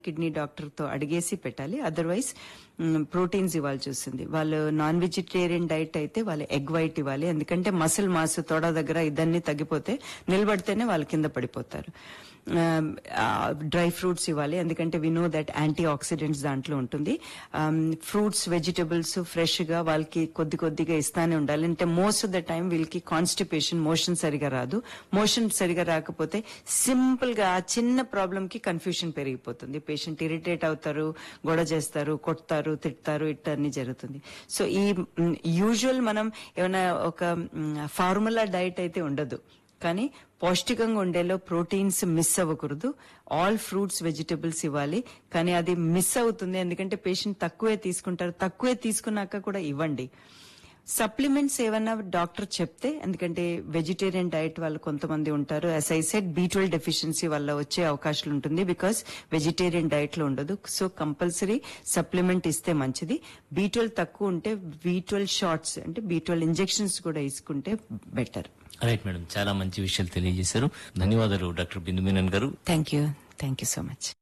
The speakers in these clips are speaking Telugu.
కిడ్నీ డాక్టర్తో అడిగేసి పెట్టాలి అదర్వైజ్ ప్రోటీన్స్ ఇవ్వాల్సి వస్తుంది వాళ్ళు నాన్ వెజిటేరియన్ డైట్ అయితే వాళ్ళు ఎగ్ వైట్ ఇవ్వాలి ఎందుకంటే మసిల్ మాస్ తొడ దగ్గర ఇదన్నీ తగ్గిపోతే నిలబడితేనే వాళ్ళు కింద పడిపోతారు డ్రై ఫ్రూట్స్ ఇవ్వాలి ఎందుకంటే we know that antioxidants దాంట్లో ఉంటుంది ఫ్రూట్స్ వెజిటబుల్స్ ఫ్రెష్ గా వాళ్ళకి కొద్ది కొద్దిగా ఇస్తానే ఉండాలి అంటే మోస్ట్ ఆఫ్ ద టైం వీళ్ళకి కాన్స్టిపేషన్ మోషన్ సరిగా రాదు మోషన్ సరిగా రాకపోతే సింపుల్ గా ఆ చిన్న ప్రాబ్లం కి కన్ఫ్యూషన్ పెరిగిపోతుంది పేషెంట్ ఇరిటేట్ అవుతారు గొడవ చేస్తారు కొడతారు తిడతారు ఇట్ అన్ని జరుగుతుంది సో ఈ యూజువల్ మనం ఏమైనా ఒక ఫార్ములా డైట్ అయితే ఉండదు కానీ పౌష్టికంగా ఉండేలో ప్రోటీన్స్ మిస్ అవ్వకూడదు ఆల్ ఫ్రూట్స్ వెజిటబుల్స్ ఇవ్వాలి కానీ అది మిస్ అవుతుంది ఎందుకంటే పేషెంట్ తక్కువే తీసుకుంటారు తక్కువే తీసుకున్నాక కూడా ఇవ్వండి సప్లిమెంట్స్ ఏమన్నా డాక్టర్ చెప్తే ఎందుకంటే వెజిటేరియన్ డైట్ వాళ్ళు కొంతమంది ఉంటారు as I said B twelve deficiency వల్ల వచ్చే అవకాశాలు ఉంటుంది బికాస్ వెజిటేరియన్ డైట్ లో ఉండదు సో కంపల్సరీ సప్లిమెంట్ ఇస్తే మంచిది బీ ట్వెల్వ్ తక్కువ ఉంటే బీ ట్వెల్వ్ షార్ట్స్ అంటే బీ ట్వెల్వ్ ఇంజెక్షన్స్ కూడా తీసుకుంటే బెటర్ రైట్ మేడం చాలా మంచి విషయాలు తెలియజేశారు ధన్యవాదాలు doctor Bindu Menon garu thank you thank you so much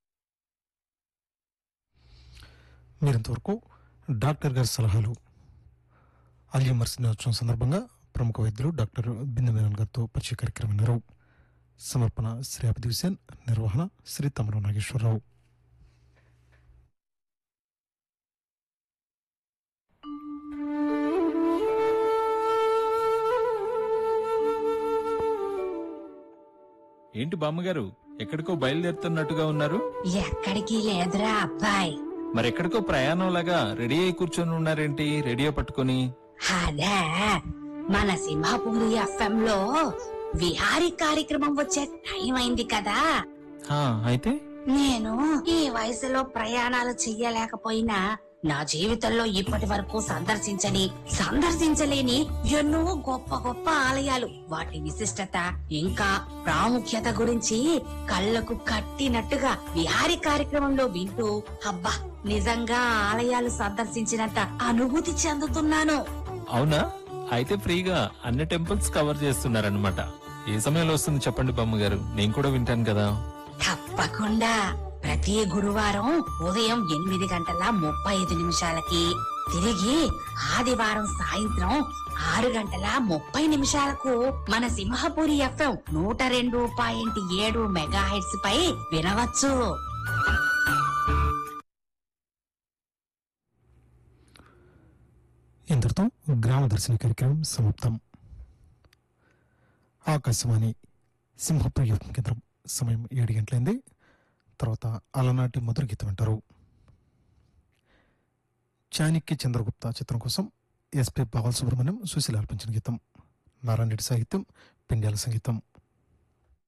మీరింతవరకు డాక్టర్ గారి సలహాలు అల్జీమర్స్ దినోత్సవం సందర్భంగా ప్రముఖ వైద్యులు డాక్టర్ బిందు మేనన్ గారితో పరిచయ కార్యక్రమం విన్నారు సమర్పణ శ్రీ అభిది హుసేన్ నిర్వహణ శ్రీ తమరు నాగేశ్వరరావు ఏంటి బామ్మగారు ఎక్కడికో బయలుదేరుతున్నట్టుగా ఉన్నారు ఎక్కడికి లేదురా అబ్బాయి మరెక్కడికో ప్రయాణం లాగా రెడీ అయి కూర్చొని ఉన్నారేంటి రేడియో పట్టుకొని అదే మన సింహపూరి ఎఫ్ఎం లో విహారీ కార్యక్రమం వచ్చే టైం అయింది కదా హా, అయితే నేను ఈ వయసులో ప్రయాణాలు చెయ్యలేకపోయినా నా జీవితంలో ఇప్పటి వరకు సందర్శించని సందర్శించలేని ఎన్నో గొప్ప గొప్ప ఆలయాలు వాటి విశిష్టత ఇంకా ప్రాముఖ్యత గురించి కళ్ళకు కట్టినట్టుగా విహారీ కార్యక్రమంలో వింటూ అబ్బా నిజంగా ఆ ఆలయాలు సందర్శించినంత అనుభూతి చెందుతున్నాను అవునా అయితే ఫ్రీగా అన్ని టెంపుల్స్ కవర్ చేస్తున్నారనమాట ఏ సమయంలో వస్తుంది చెప్పండి బామ్మగారు నేను కూడా వింటాను కదా తప్పకుండా ప్రతి గురువారం ఉదయం ఎనిమిది గంటల ముప్పై ఐదు నిమిషాలకి తిరిగి ఆదివారం సాయంత్రం ఆరు గంటల ముప్పై నిమిషాలకు మన సింహపురి ఎఫ్ఎం నూట రెండు పాయింట్ ఏడు మెగా హెడ్స్ పై వినవచ్చు ఇంతటితో గ్రామ దర్శన కార్యక్రమం సమాప్తం ఆకాశవాణి సింహప్రియ కేంద్రం సమయం ఏడు గంటలైంది తర్వాత అలనాటి మధుర గీతం అంటారు చాణక్య చంద్రగుప్త చిత్రం కోసం ఎస్పి బాలసుబ్రహ్మణ్యం సుశీల అర్పించిన గీతం నారాయణ రెడ్డి సాహిత్యం పిండ్యాల సంగీతం